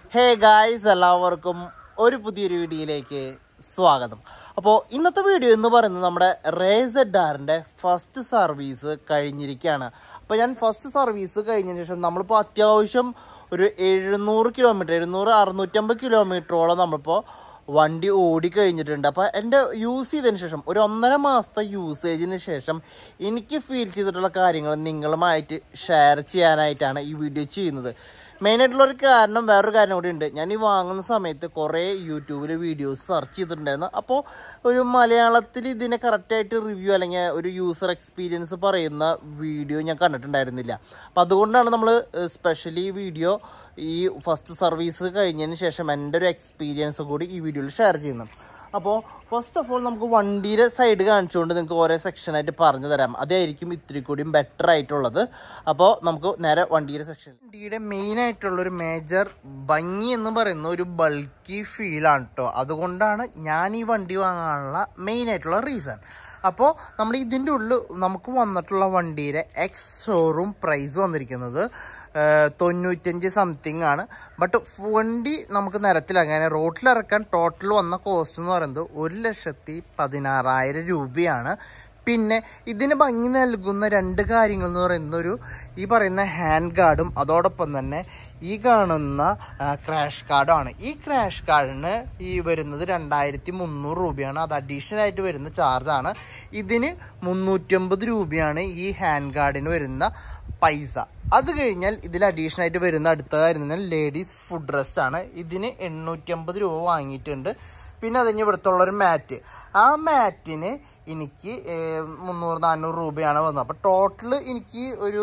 Hey guys എല്ലാവർക്കും ഒരു പുതിയൊരു വീഡിയോയിലേക്ക് സ്വാഗതം അപ്പോൾ ഇന്നത്തെ വീഡിയോ എന്ന് പറയുന്നത് നമ്മുടെ റേസഡാറിൻ്റെ ഫസ്റ്റ് സർവീസ് കഴിഞ്ഞിരിക്കുകയാണ് അപ്പോൾ ഞാൻ ഫസ്റ്റ് സർവീസ് കഴിഞ്ഞതിന് ശേഷം നമ്മളിപ്പോൾ അത്യാവശ്യം ഒരു എഴുന്നൂറ് കിലോമീറ്റർ എഴുന്നൂറ് അറുന്നൂറ്റമ്പത് കിലോമീറ്ററോളം നമ്മളിപ്പോൾ വണ്ടി ഓടി കഴിഞ്ഞിട്ടുണ്ട് അപ്പോൾ എൻ്റെ യൂസ് ചെയ്തതിന് ശേഷം ഒരു ഒന്നര മാസത്തെ യൂസേജിന് ശേഷം എനിക്ക് ഫീൽ ചെയ്തിട്ടുള്ള കാര്യങ്ങൾ നിങ്ങളുമായിട്ട് ഷെയർ ചെയ്യാനായിട്ടാണ് ഈ വീഡിയോ ചെയ്യുന്നത് മെയിനായിട്ടുള്ള ഒരു കാരണം വേറൊരു കാര്യം കൂടി ഉണ്ട് ഞാൻ ഈ വാങ്ങുന്ന സമയത്ത് കുറേ യൂട്യൂബിൽ വീഡിയോസ് സെർച്ച് ചെയ്തിട്ടുണ്ടായിരുന്നു അപ്പോൾ ഒരു മലയാളത്തിൽ ഇതിനെ കറക്റ്റായിട്ട് റിവ്യൂ അല്ലെങ്കിൽ ഒരു യൂസർ എക്സ്പീരിയൻസ് പറയുന്ന വീഡിയോ ഞാൻ കണ്ടിട്ടുണ്ടായിരുന്നില്ല അപ്പോൾ അതുകൊണ്ടാണ് നമ്മൾ സ്പെഷ്യലി വീഡിയോ ഈ ഫസ്റ്റ് സർവീസ് കഴിഞ്ഞതിന് ശേഷം എൻ്റെ ഒരു എക്സ്പീരിയൻസ് കൂടി ഈ വീഡിയോയിൽ ഷെയർ ചെയ്യുന്നത് അപ്പോൾ ഫസ്റ്റ് ഓഫ് ഓൾ നമുക്ക് വണ്ടിയുടെ സൈഡ് കാണിച്ചുകൊണ്ട് നിങ്ങൾക്ക് ഓരോ സെക്ഷനായിട്ട് പറഞ്ഞു തരാം അതായിരിക്കും ഇത്തിരി കൂടിയും ബെറ്റർ ആയിട്ടുള്ളത് അപ്പോൾ നമുക്ക് നേരെ വണ്ടിയുടെ സെക്ഷൻ വണ്ടിയുടെ മെയിൻ ആയിട്ടുള്ള ഒരു മേജർ ഭംഗി എന്ന് പറയുന്ന ഒരു ബൾക്കി ഫീലാണ് കേട്ടോ അതുകൊണ്ടാണ് ഞാൻ ഈ വണ്ടി വാങ്ങാനുള്ള മെയിൻ ആയിട്ടുള്ള റീസൺ അപ്പോൾ നമ്മൾ ഇതിൻ്റെ ഉള്ളിൽ നമുക്ക് വന്നിട്ടുള്ള വണ്ടിയുടെ എക്സ് ഷോറൂം പ്രൈസ് വന്നിരിക്കുന്നത് തൊണ്ണൂറ്റഞ്ച് സംതിങ് ആണ് ബട്ട് വണ്ടി നമുക്ക് നിരത്തിലങ്ങനെ റോട്ടിലിറക്കാൻ ടോട്ടൽ വന്ന കോസ്റ്റ് എന്ന് പറയുന്നത് ഒരു ലക്ഷത്തി പതിനാറായിരം രൂപയാണ് പിന്നെ ഇതിന് ഭംഗി നൽകുന്ന രണ്ട് കാര്യങ്ങൾ എന്ന് പറയുന്ന ഒരു ഈ പറയുന്ന ഹാൻഡ് ഗാർഡും അതോടൊപ്പം തന്നെ ഈ കാണുന്ന ക്രാഷ് കാർഡാണ് ഈ ക്രാഷ് കാർഡിന് ഈ വരുന്നത് രണ്ടായിരത്തി മുന്നൂറ് രൂപയാണ് അത് അഡീഷണൽ ആയിട്ട് വരുന്ന ചാർജാണ് ഇതിന് മുന്നൂറ്റമ്പത് രൂപയാണ് ഈ ഹാൻഡ് ഗാർഡിന് വരുന്ന പൈസ അത് കഴിഞ്ഞാൽ ഇതിൽ അഡീഷണൽ ആയിട്ട് വരുന്ന അടുത്ത കാര്യം ലേഡീസ് ഫുഡ് റെസ്റ്റ് ആണ് ഇതിന് എണ്ണൂറ്റമ്പത് രൂപ വാങ്ങിയിട്ടുണ്ട് പിന്നെ അത് കഴിഞ്ഞ് ഇവിടുത്തുള്ള ഒരു മാറ്റ് ആ മാറ്റിന് എനിക്ക് മുന്നൂറ് നാനൂറ് രൂപയാണ് വന്നത് അപ്പോൾ ടോട്ടൽ എനിക്ക് ഒരു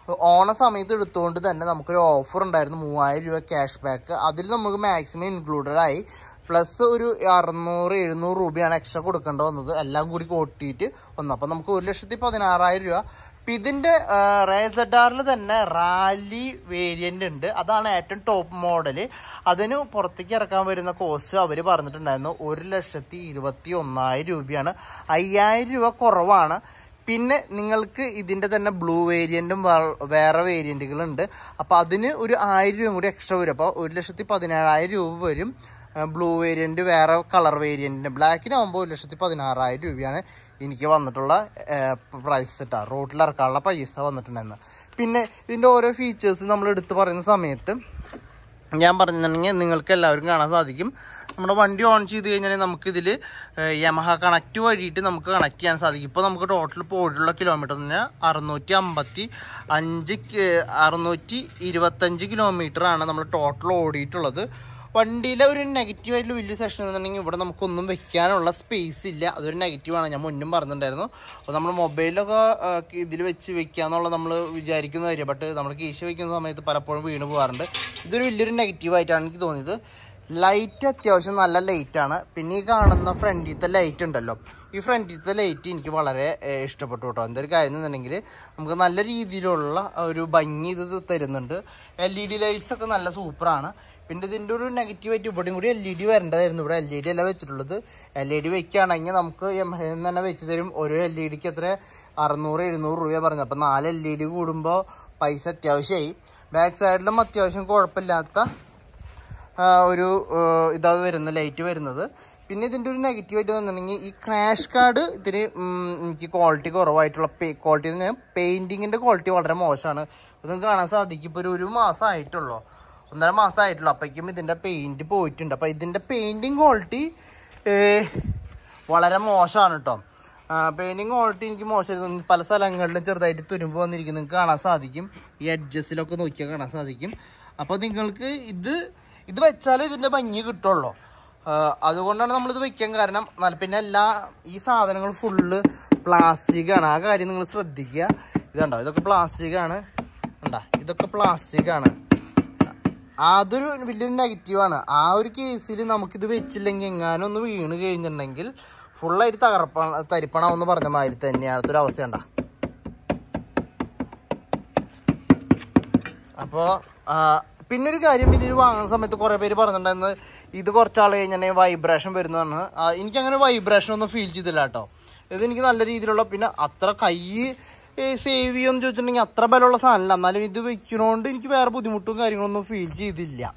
ഓണ സമയത്ത് എടുത്തുകൊണ്ട് തന്നെ നമുക്കൊരു ഓഫർ ഉണ്ടായിരുന്നു മൂവായിരം രൂപ ക്യാഷ് ബാക്ക് അതിൽ നമുക്ക് മാക്സിമം ഇൻക്ലൂഡഡ് ആയി പ്ലസ് ഒരു അറുന്നൂറ് എഴുന്നൂറ് രൂപയാണ് എക്സ്ട്രാ കൊടുക്കേണ്ടി വന്നത് എല്ലാം കൂടി കൂട്ടിയിട്ട് വന്നു അപ്പോൾ നമുക്ക് ഒരു ലക്ഷത്തി പതിനാറായിരം രൂപ അപ്പം ഇതിൻ്റെ റേസഡാറിൽ തന്നെ റാലി വേരിയൻ്റ് ഉണ്ട് അതാണ് ഏറ്റവും ടോപ്പ് മോഡൽ അതിന് പുറത്തേക്ക് ഇറക്കാൻ വരുന്ന കോസ്റ്റ് അവർ പറഞ്ഞിട്ടുണ്ടായിരുന്നു ഒരു ലക്ഷത്തി ഇരുപത്തി ഒന്നായിരം രൂപയാണ് അയ്യായിരം രൂപ കുറവാണ് പിന്നെ നിങ്ങൾക്ക് ഇതിൻ്റെ തന്നെ ബ്ലൂ വേരിയൻറ്റും വേറെ വേരിയൻറ്റുകളുണ്ട് അപ്പോൾ അതിന് ഒരു ആയിരം രൂപ കൂടി എക്സ്ട്രാ വരും അപ്പോൾ ഒരു ലക്ഷത്തി പതിനേഴായിരം രൂപ വരും ബ്ലൂ വേരിയൻറ്റ് വേറെ കളർ വേരിയൻറ്റിന് ബ്ലാക്കിനാകുമ്പോൾ ഒരു ലക്ഷത്തി പതിനാറായിരം രൂപയാണ് എനിക്ക് വന്നിട്ടുള്ള പ്രൈസ് ഇട്ടാ റോട്ടിൽ ഇറക്കാനുള്ള പൈസ വന്നിട്ടുണ്ടായിരുന്നു പിന്നെ ഇതിൻ്റെ ഓരോ ഫീച്ചേഴ്സ് നമ്മൾ എടുത്ത് പറയുന്ന സമയത്ത് ഞാൻ പറഞ്ഞിട്ടുണ്ടെങ്കിൽ നിങ്ങൾക്ക് എല്ലാവർക്കും കാണാൻ സാധിക്കും നമ്മുടെ വണ്ടി ഓൺ ചെയ്ത് കഴിഞ്ഞാൽ നമുക്കിതിൽ യമഹ കണക്റ്റ് വഴിയിട്ട് നമുക്ക് കണക്ട് ചെയ്യാൻ സാധിക്കും ഇപ്പോൾ നമുക്ക് ടോട്ടൽ പോയിട്ടുള്ള കിലോമീറ്റർ എന്ന് പറഞ്ഞാൽ അറുന്നൂറ്റി അമ്പത്തി അഞ്ച് അറുന്നൂറ്റി ഇരുപത്തഞ്ച് കിലോമീറ്ററാണ് നമ്മൾ ടോട്ടൽ ഓടിയിട്ടുള്ളത് വണ്ടിയിലെ ഒരു നെഗറ്റീവ് ആയിട്ടുള്ള വലിയ സെഷൻ എന്നുണ്ടെങ്കിൽ ഇവിടെ നമുക്കൊന്നും വെക്കാനുള്ള സ്പേസ് ഇല്ല അതൊരു നെഗറ്റീവാണ് ഞാൻ മുന്നും പറഞ്ഞിട്ടുണ്ടായിരുന്നു അപ്പോൾ നമ്മൾ മൊബൈലൊക്കെ ഇതിൽ വെച്ച് വെക്കാന്നുള്ള നമ്മൾ വിചാരിക്കുന്ന കാര്യം ബട്ട് നമ്മൾ കീശ വെക്കുന്ന സമയത്ത് പലപ്പോഴും വീണ് പോകാറുണ്ട് ഇതൊരു വലിയൊരു നെഗറ്റീവായിട്ടാണ് എനിക്ക് തോന്നിയത് ലൈറ്റ് അത്യാവശ്യം നല്ല ലൈറ്റാണ് പിന്നെ ഈ കാണുന്ന ഫ്രണ്ടിലത്തെ ലൈറ്റ് ഉണ്ടല്ലോ ഈ ഫ്രണ്ടിലത്തെ ലൈറ്റ് എനിക്ക് വളരെ ഇഷ്ടപ്പെട്ടു കേട്ടോ എന്തൊരു കാര്യം എന്നുണ്ടെങ്കിൽ നമുക്ക് നല്ല രീതിയിലുള്ള ഒരു ഭംഗി ഇത് തരുന്നുണ്ട് എൽ ഇ ഡി ലൈറ്റ്സ് ഒക്കെ നല്ല സൂപ്പറാണ് പിന്നെ ഇതിൻ്റെ ഒരു നെഗറ്റീവായിട്ട് ഇവിടെയും കൂടി എൽ ഇ ഡി വരേണ്ടതായിരുന്നു ഇവിടെ എൽ ഇ ഡി അല്ല വെച്ചിട്ടുള്ളത് എൽ ഇ ഡി വെക്കുകയാണെങ്കിൽ നമുക്ക് എം തന്നെ വെച്ച് തരും ഒരു എൽ ഇ ഡിക്ക് എത്ര അറുന്നൂറ് എഴുന്നൂറ് രൂപ പറഞ്ഞു അപ്പോൾ നാല് എൽ ഇ ഡി കൂടുമ്പോൾ പൈസ അത്യാവശ്യമായി ബാക്ക് സൈഡിലും അത്യാവശ്യം കുഴപ്പമില്ലാത്ത ഒരു ഇതാണ് വരുന്നത് ലൈറ്റ് വരുന്നത് പിന്നെ ഇതിൻ്റെ ഒരു നെഗറ്റീവ് ആയിട്ട് തന്നിട്ടുണ്ടെങ്കിൽ ഈ ക്രാഷ് കാർഡ് ഇതിന് എനിക്ക് ക്വാളിറ്റി കുറവായിട്ടുള്ള പേ ക്വാളിറ്റി എന്ന് പെയിൻറ്റിങ്ങിൻ്റെ ക്വാളിറ്റി വളരെ മോശമാണ് ഇത് കാണാൻ സാധിക്കും ഇപ്പോൾ ഒരു ഒരു മാസം ആയിട്ടുള്ളൂ ഒന്നര മാസം ആയിട്ടുള്ളൂ അപ്പോഴേക്കും ഇതിൻ്റെ പെയിൻറ്റ് പോയിട്ടുണ്ട് അപ്പോൾ ഇതിൻ്റെ പെയിൻറ്റിങ് ക്വാളിറ്റി വളരെ മോശമാണ് കേട്ടോ പെയിൻറ്റിങ് ക്വാളിറ്റി എനിക്ക് മോശമായിരുന്നു പല സ്ഥലങ്ങളിലും ചെറുതായിട്ട് തുരുമ്പ് വന്നിരിക്കുന്നത് നിങ്ങൾക്ക് കാണാൻ സാധിക്കും ഈ എഡ്ജസിലൊക്കെ നോക്കിയാൽ കാണാൻ സാധിക്കും അപ്പോൾ നിങ്ങൾക്ക് ഇത് ഇത് വെച്ചാലേ ഇതിൻ്റെ ഭംഗി കിട്ടുള്ളൂ അതുകൊണ്ടാണ് നമ്മളിത് വെക്കാൻ കാരണം പിന്നെ എല്ലാ ഈ സാധനങ്ങൾ ഫുള്ള് പ്ലാസ്റ്റിക് ആണ് ആ കാര്യം നിങ്ങൾ ശ്രദ്ധിക്കുക ഇതുണ്ടോ ഇതൊക്കെ പ്ലാസ്റ്റിക് ആണ് ഉണ്ടാ ഇതൊക്കെ പ്ലാസ്റ്റിക് ആണ് അതൊരു വലിയൊരു നെഗറ്റീവാണ് ആ ഒരു കേസിൽ നമുക്കിത് വെച്ചില്ലെങ്കിൽ എങ്ങാനും ഒന്ന് വീണ് കഴിഞ്ഞിട്ടുണ്ടെങ്കിൽ ഫുള്ളായിട്ട് തകർപ്പ തരിപ്പണമെന്ന് പറഞ്ഞ മാതിരി തന്നെയാണ് ഒരു അവസ്ഥ ഉണ്ടാ അപ്പോൾ പിന്നെ ഒരു കാര്യം ഇതിൽ വാങ്ങുന്ന സമയത്ത് കുറേ പേര് പറഞ്ഞിട്ടുണ്ടായിരുന്നു ഇത് കുറച്ചാൾ കഴിഞ്ഞാൽ വൈബ്രേഷൻ വരുന്നതാണ് എനിക്കങ്ങനെ വൈബ്രേഷൻ ഒന്നും ഫീൽ ചെയ്തില്ല കേട്ടോ ഇത് എനിക്ക് നല്ല രീതിയിലുള്ള പിന്നെ അത്ര കൈ സേവ് ചെയ്യുമെന്ന് ചോദിച്ചിട്ടുണ്ടെങ്കിൽ അത്ര ബലമുള്ള സാധനമല്ല എന്നാലും ഇത് വെക്കണോണ്ട് എനിക്ക് വേറെ ബുദ്ധിമുട്ടും കാര്യങ്ങളൊന്നും ഫീൽ ചെയ്തില്ല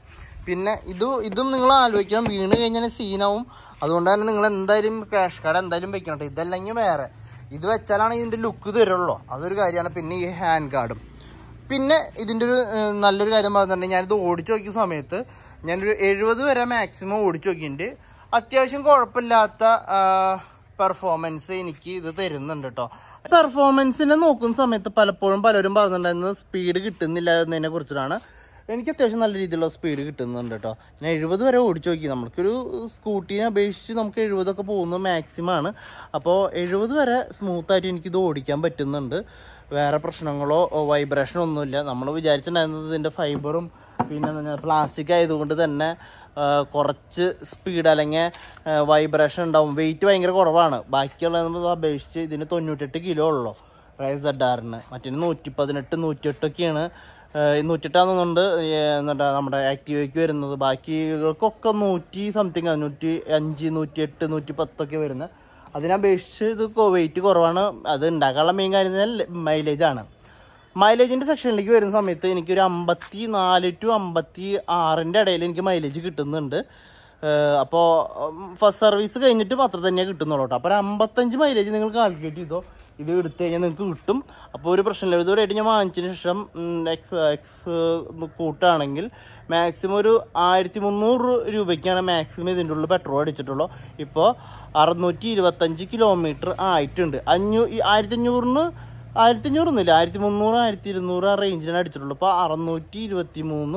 പിന്നെ ഇത് ഇതും നിങ്ങൾ ആലോചിക്കണം വീണ് കഴിഞ്ഞാൽ സീനാവും അതുകൊണ്ട് തന്നെ നിങ്ങൾ എന്തായാലും ക്യാഷ് കാർഡ് എന്തായാലും വെക്കണം ട്ടോ. ഇതല്ലെങ്കിൽ വേറെ ഇത് വെച്ചാലാണ് ഇതിന്റെ ലുക്ക് തരുള്ളൂ അതൊരു കാര്യമാണ് പിന്നെ ഈ ഹാൻഡ് കാർഡും പിന്നെ ഇതിന്റെ ഒരു ഏഹ്, നല്ലൊരു കാര്യം പറഞ്ഞിട്ടുണ്ടെങ്കിൽ ഞാനിത് ഓടിച്ചു നോക്കിയ സമയത്ത് ഞാനൊരു എഴുപത് വരെ മാക്സിമം ഓടിച്ചു നോക്കിയിട്ടുണ്ട് അത്യാവശ്യം കുഴപ്പമില്ലാത്ത പെർഫോമൻസ് എനിക്ക് ഇത് തരുന്നുണ്ട് കേട്ടോ പെർഫോമൻസിനെ നോക്കുന്ന സമയത്ത് പലപ്പോഴും പലരും പറഞ്ഞിട്ടുണ്ടായിരുന്നത് സ്പീഡ് കിട്ടുന്നില്ല എന്നതിനെ കുറിച്ചിട്ടാണ് എനിക്ക് അത്യാവശ്യം നല്ല രീതിയിലുള്ള സ്പീഡ് കിട്ടുന്നുണ്ട് കേട്ടോ ഞാൻ എഴുപത് വരെ ഓടിച്ചു നോക്കി നമുക്കൊരു സ്കൂട്ടീനെ അപേക്ഷിച്ച് നമുക്ക് എഴുപതൊക്കെ പോകുന്നത് മാക്സിമം ആണ് അപ്പോൾ എഴുപത് വരെ സ്മൂത്തായിട്ട് എനിക്കിത് ഓടിക്കാൻ പറ്റുന്നുണ്ട് വേറെ പ്രശ്നങ്ങളോ വൈബ്രേഷനോ ഒന്നുമില്ല നമ്മൾ വിചാരിച്ചിട്ടുണ്ടായിരുന്നത് ഇതിൻ്റെ ഫൈബറും പിന്നെ പ്ലാസ്റ്റിക് ആയതുകൊണ്ട് തന്നെ ആ, കുറച്ച് സ്പീഡ് അല്ലെങ്കിൽ വൈബ്രേഷൻ ഉണ്ടാവും വെയിറ്റ് ഭയങ്കര കുറവാണ് ബാക്കിയുള്ളതിനെ അപേക്ഷിച്ച് ഇതിന് തൊണ്ണൂറ്റെട്ട് കിലോ ഉള്ളൂ റൈസ് സെഡാറിന് മറ്റേ നൂറ്റി പതിനെട്ട് നൂറ്റിയെട്ടൊക്കെയാണ് നൂറ്റിയെട്ടാണെന്നുണ്ട് എന്നിട്ട് നമ്മുടെ ആക്റ്റീവയ്ക്ക് വരുന്നത് ബാക്കികൾക്കൊക്കെ നൂറ്റി സംതിങ് നൂറ്റി അഞ്ച് നൂറ്റിയെട്ട് നൂറ്റി പത്തൊക്കെ വരുന്നത് അതിനപേക്ഷിച്ച് ഇത് വെയിറ്റ് കുറവാണ് അത് ഉണ്ടാക്കാനുള്ള മെയിൻ കാര്യം മൈലേജ് ആണ് മൈലേജിന്റെ സെക്ഷനിലേക്ക് വരുന്ന സമയത്ത് എനിക്കൊരു അമ്പത്തി നാല് ടു അമ്പത്തി ആറിന്റെ ഇടയിൽ എനിക്ക് മൈലേജ് കിട്ടുന്നുണ്ട് അപ്പോൾ ഫസ്റ്റ് സർവീസ് കഴിഞ്ഞിട്ട് മാത്രം തന്നെ കിട്ടുന്നുള്ളൂ കേട്ടോ അപ്പോൾ ഒരു അമ്പത്തഞ്ച് മൈലേജ് നിങ്ങൾ കാൽക്കുലേറ്റ് ചെയ്തോ ഇത് എടുത്തു കഴിഞ്ഞാൽ നിങ്ങൾക്ക് കിട്ടും അപ്പോൾ ഒരു പ്രശ്നമില്ല ഇതുവരെയായിട്ട് ഞാൻ വാങ്ങിച്ചതിന് ശേഷം എക്സ് എക്സ് കൂട്ടാണെങ്കിൽ മാക്സിമം ഒരു ആയിരത്തി മുന്നൂറ് രൂപയ്ക്കാണ് മാക്സിമം ഇതിൻ്റെ ഉള്ളിൽ പെട്രോൾ അടിച്ചിട്ടുള്ളൂ ഇപ്പോൾ അറുന്നൂറ്റി ഇരുപത്തഞ്ച് കിലോമീറ്റർ ആയിട്ടുണ്ട് അഞ്ഞൂ ഈ ആയിരത്തി അഞ്ഞൂറിന് ആയിരത്തി അഞ്ഞൂറൊന്നുമില്ല ആയിരത്തി മുന്നൂറ് ആയിരത്തി ഇരുന്നൂറ് ആ റേഞ്ചിലാണ് അടിച്ചിട്ടുള്ളൂ ഇപ്പോൾ അറുന്നൂറ്റി ഇരുപത്തി മൂന്ന്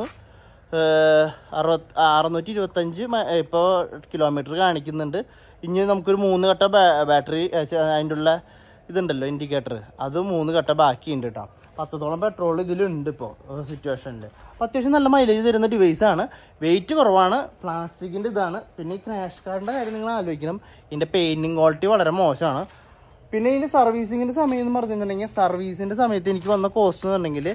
അറുപത് അറുന്നൂറ്റി ഇരുപത്തഞ്ച് ഇപ്പോൾ കിലോമീറ്റർ കാണിക്കുന്നുണ്ട് ഇനി നമുക്കൊരു മൂന്ന് ഘട്ട ബാറ്ററി അതിൻ്റെ ഉള്ള ഇതുണ്ടല്ലോ ഇൻഡിക്കേറ്റർ അത് മൂന്ന് ഘട്ട ബാക്കിയുണ്ട് കേട്ടോ പത്തോളം പെട്രോൾ ഇതിലുണ്ട് ഇപ്പോൾ സിറ്റുവേഷനിൽ അപ്പോൾ അത്യാവശ്യം നല്ല മൈലേജ് തരുന്ന ഡിവൈസ് ആണ് വെയിറ്റ് കുറവാണ് പ്ലാസ്റ്റിക്കിൻ്റെ ഇതാണ് പിന്നെ ഈ ക്രാഷ് കാർഡിൻ്റെ കാര്യം നിങ്ങൾ ആലോചിക്കണം ഇതിൻ്റെ പെയിൻറ്റിങ് ക്വാളിറ്റി വളരെ മോശമാണ് പിന്നെ ഇതിന്റെ സർവീസിങ്ങിന്റെ സമയം എന്ന് പറഞ്ഞിട്ടുണ്ടെങ്കിൽ സർവീസിന്റെ സമയത്ത് എനിക്ക് വന്ന കോസ്റ്റ് എന്ന് പറഞ്ഞെങ്കിൽ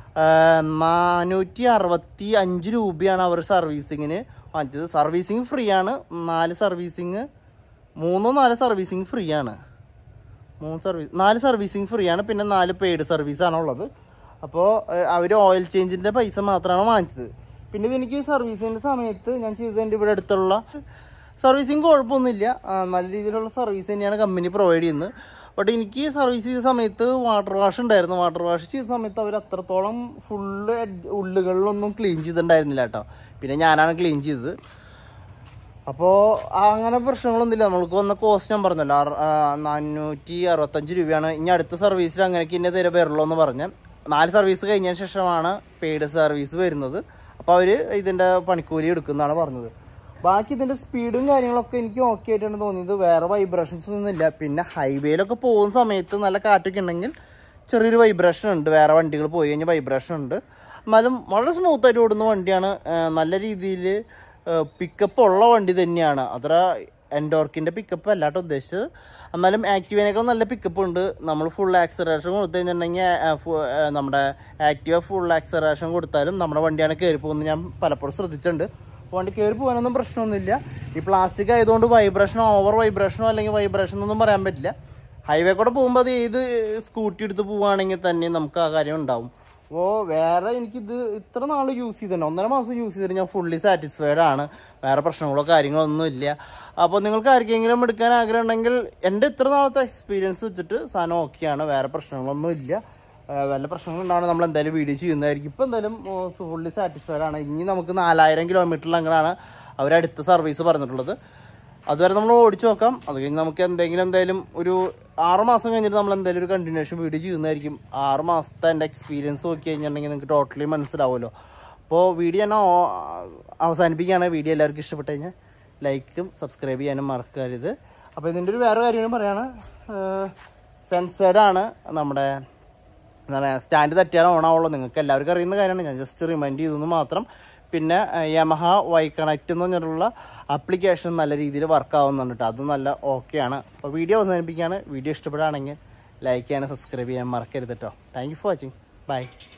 നാനൂറ്റി അറുപത്തി അഞ്ച് രൂപയാണ് അവർ സർവീസിങ്ങിന് വാങ്ങിച്ചത് സർവീസിങ് ഫ്രീ ആണ് നാല് സർവീസിങ് മൂന്നോ നാല് സർവീസിങ് ഫ്രീ ആണ് മൂന്ന് സർവീസ് നാല് സർവീസിങ് ഫ്രീ ആണ് പിന്നെ നാല് പെയ്ഡ് സർവീസ് ആണ് ഉള്ളത് അപ്പോൾ അവർ ഓയിൽ ചേഞ്ചിന്റെ പൈസ മാത്രമാണ് വാങ്ങിച്ചത് പിന്നെ ഇതെനിക്ക് സർവീസിന്റെ സമയത്ത് ഞാൻ ചെയ്തത് എൻ്റെ ഇവിടെ അടുത്തുള്ള സർവീസിങ് കുഴപ്പമൊന്നുമില്ല ആ, നല്ല രീതിയിലുള്ള സർവീസ് തന്നെയാണ് കമ്പനി പ്രൊവൈഡ് ചെയ്യുന്നത് ബട്ട് എനിക്ക് സർവീസ് ചെയ്ത സമയത്ത് വാട്ടർ വാഷ് ഉണ്ടായിരുന്നു വാട്ടർ വാഷ് ചെയ്ത സമയത്ത് അവർ അത്രത്തോളം ഫുള്ള് ഉള്ളുകളിലൊന്നും ക്ലീൻ ചെയ്തിട്ടുണ്ടായിരുന്നില്ല കേട്ടോ പിന്നെ ഞാനാണ് ക്ലീൻ ചെയ്തത് അപ്പോൾ അങ്ങനെ പ്രശ്നങ്ങളൊന്നുമില്ല നമ്മൾക്ക് വന്ന കോസ്റ്റ് ഞാൻ പറഞ്ഞല്ലോ അറ- ആ, നാനൂറ്റി അറുപത്തഞ്ച് രൂപയാണ് ഇനി അടുത്ത സർവീസിൽ അങ്ങനെയൊക്കെ ഇന്നെ തരെ വരുള്ളൂ എന്ന് പറഞ്ഞ് നാല് സർവീസ് കഴിഞ്ഞതിന് ശേഷമാണ് പെയ്ഡ് സർവീസ് വരുന്നത് അപ്പോൾ അവർ ഇതിൻ്റെ പണിക്കൂലി എടുക്കുന്നതാണ് പറഞ്ഞത് ബാക്കി ഇതിൻ്റെ സ്പീഡും കാര്യങ്ങളൊക്കെ എനിക്ക് ഓക്കെ ആയിട്ടാണ് തോന്നിയത് വേറെ വൈബ്രേഷൻസ് ഒന്നും ഇല്ല പിന്നെ ഹൈവേയിലൊക്കെ പോകുന്ന സമയത്ത് നല്ല കാറ്റൊക്കെ ഉണ്ടെങ്കിൽ ചെറിയൊരു വൈബ്രേഷൻ ഉണ്ട് വേറെ വണ്ടികൾ പോയി കഴിഞ്ഞാൽ വൈബ്രേഷൻ ഉണ്ട് എന്നാലും വളരെ സ്മൂത്ത് ആയിട്ട് ഓടുന്ന വണ്ടിയാണ് ആ, നല്ല രീതിയിൽ പിക്കപ്പ് ഉള്ള വണ്ടി തന്നെയാണ് അത്ര എൻഡോർക്കിൻ്റെ പിക്കപ്പ് അല്ലാട്ടോ ഉദ്ദേശിച്ചത് എന്നാലും ആക്റ്റീവിനേക്കാൾ നല്ല പിക്കപ്പ് ഉണ്ട് നമ്മൾ ഫുൾ ആക്സറേഷൻ കൊടുത്തു കഴിഞ്ഞിട്ടുണ്ടെങ്കിൽ ആ, ഫു- ആ, നമ്മുടെ ആക്റ്റീവ ഫുൾ ആക്സറേഷൻ കൊടുത്താലും നമ്മുടെ വണ്ടിയാണ് കയറി പോകുന്നത് ഞാൻ പലപ്പോഴും ശ്രദ്ധിച്ചിട്ടുണ്ട് വണ്ടി കയറി പോകാനൊന്നും പ്രശ്നമൊന്നുമില്ല ഈ പ്ലാസ്റ്റിക് ആയതുകൊണ്ട് വൈബ്രേഷനോ ഓവർ വൈബ്രേഷനോ അല്ലെങ്കിൽ വൈബ്രേഷൻ ഒന്നും പറയാൻ പറ്റില്ല ഹൈവേ കൂടെ പോകുമ്പോൾ അത് ഏത് സ്കൂട്ടി എടുത്ത് പോവുകയാണെങ്കിൽ തന്നെ നമുക്ക് ആ കാര്യം ഉണ്ടാവും അപ്പോൾ വേറെ എനിക്കിത് ഇത്ര നാൾ യൂസ് ചെയ്തിട്ടുണ്ട് ഒന്നര മാസം യൂസ് ചെയ്തിട്ട് ഞാൻ ഫുള്ളി സാറ്റിസ്ഫൈഡ് ആണ് വേറെ പ്രശ്നങ്ങളോ കാര്യങ്ങളോ ഒന്നും ഇല്ല അപ്പോൾ നിങ്ങൾക്ക് ആർക്കെങ്കിലും എടുക്കാൻ ആഗ്രഹം ഉണ്ടെങ്കിൽ എൻ്റെ ഇത്ര നാളത്തെ എക്സ്പീരിയൻസ് വെച്ചിട്ട് സാധനം ഓക്കെയാണ് വേറെ പ്രശ്നങ്ങളൊന്നും ഇല്ല ആ, വല്ല പ്രശ്നങ്ങളുണ്ടാവണം നമ്മൾ എന്തായാലും വീഡിയോ ചെയ്യുന്നതായിരിക്കും ഇപ്പം എന്തായാലും ഫുള്ളി സാറ്റിസ്ഫൈഡ് ആണ് ഇനി നമുക്ക് നാലായിരം കിലോമീറ്ററിൽ അങ്ങനെയാണ് അവരടുത്ത സർവീസ് പറഞ്ഞിട്ടുള്ളത് അതുവരെ നമ്മൾ ഓടിച്ചു നോക്കാം അത് കഴിഞ്ഞ് നമുക്ക് എന്തെങ്കിലും എന്തായാലും ഒരു ആറ് മാസം കഴിഞ്ഞിട്ട് നമ്മൾ എന്തായാലും ഒരു കണ്ടിന്യൂഷൻ വീഡിയോ ചെയ്യുന്നതായിരിക്കും ആറ് മാസത്തെ എൻ്റെ എക്സ്പീരിയൻസ് നോക്കി കഴിഞ്ഞിട്ടുണ്ടെങ്കിൽ നിങ്ങൾക്ക് ടോട്ടലി മനസ്സിലാവുമല്ലോ അപ്പോൾ വീഡിയോ ഞാൻ ഓ- അവസാനിപ്പിക്കുകയാണ് വീഡിയോ എല്ലാവർക്കും ഇഷ്ടപ്പെട്ട് കഴിഞ്ഞാൽ ലൈക്കും സബ്സ്ക്രൈബ് ചെയ്യാനും മറക്കരുത് അപ്പോൾ ഇതിൻ്റെ ഒരു വേറെ കാര്യം പറയാണ് സെൻസേഡ് ആണ് നമ്മുടെ എന്താ പറയുക സ്റ്റാൻഡ് തട്ടിയാൽ ഓൺ ആവുള്ളൂ നിങ്ങൾക്ക് എല്ലാവർക്കും അറിയുന്ന കാര്യമാണ് ഞാൻ ജസ്റ്റ് റിമൈൻഡ് ചെയ്തെന്ന് മാത്രം പിന്നെ യമഹ വൈ കണക്ട് എന്ന് പറഞ്ഞിട്ടുള്ള ആപ്ലിക്കേഷൻ നല്ല രീതിയിൽ വർക്ക് ആവുന്നുണ്ട് കേട്ടോ അത് നല്ല ഓക്കെയാണ് അപ്പോൾ വീഡിയോ അവസാനിപ്പിക്കുകയാണ് വീഡിയോ ഇഷ്ടപ്പെടുകയാണെങ്കിൽ ലൈക്ക് ചെയ്യാനും സബ്സ്ക്രൈബ് ചെയ്യാൻ മറക്കരുത് കേട്ടോ thank you for watching by